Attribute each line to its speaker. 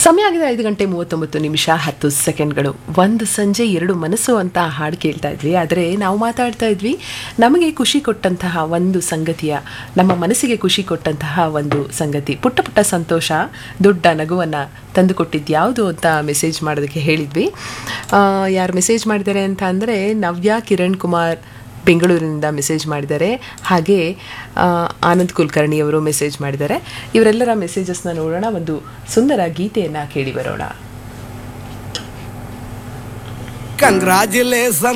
Speaker 1: ಸಮಯ ಆಗಿದೆ ಐದು ಗಂಟೆ ಮೂವತ್ತೊಂಬತ್ತು ನಿಮಿಷ ಹತ್ತು ಸೆಕೆಂಡ್ಗಳು ಒಂದು ಸಂಜೆ ಎರಡು ಮನಸ್ಸು ಅಂತ ಹಾಡು ಕೇಳ್ತಾ ಇದ್ವಿ ಆದರೆ ನಾವು ಮಾತಾಡ್ತಾ ಇದ್ವಿ ನಮಗೆ ಖುಷಿ ಕೊಟ್ಟಂತಹ ಒಂದು ಸಂಗತಿಯ ನಮ್ಮ ಮನಸ್ಸಿಗೆ ಖುಷಿ ಕೊಟ್ಟಂತಹ ಒಂದು ಸಂಗತಿ ಪುಟ್ಟ ಪುಟ್ಟ ಸಂತೋಷ ದೊಡ್ಡ ನಗುವನ್ನು ತಂದುಕೊಟ್ಟಿದ್ದು ಯಾವುದು ಅಂತ ಮೆಸೇಜ್ ಮಾಡೋದಕ್ಕೆ ಹೇಳಿದ್ವಿ ಆ, ಯಾರು ಮೆಸೇಜ್ ಮಾಡಿದ್ದಾರೆ ಅಂತ ಅಂದರೆ ನವ್ಯ ಕಿರಣ್ ಕುಮಾರ್ ಬೆಂಗಳೂರಿನಿಂದ ಮೆಸೇಜ್ ಮಾಡಿದ್ದಾರೆ ಹಾಗೆ ಆ, ಆನಂದ್ ಕುಲಕರ್ಣಿ ಅವರು ಮೆಸೇಜ್ ಮಾಡಿದ್ದಾರೆ ಇವರೆಲ್ಲರ ಮೆಸೇಜಸ್ನ ನೋಡೋಣ ಒಂದು ಸುಂದರ ಗೀತೆಯನ್ನು ಕೇಳಿ ಬರೋಣ
Speaker 2: ಕಂಗ್ರಾಚುಲೇಷನ್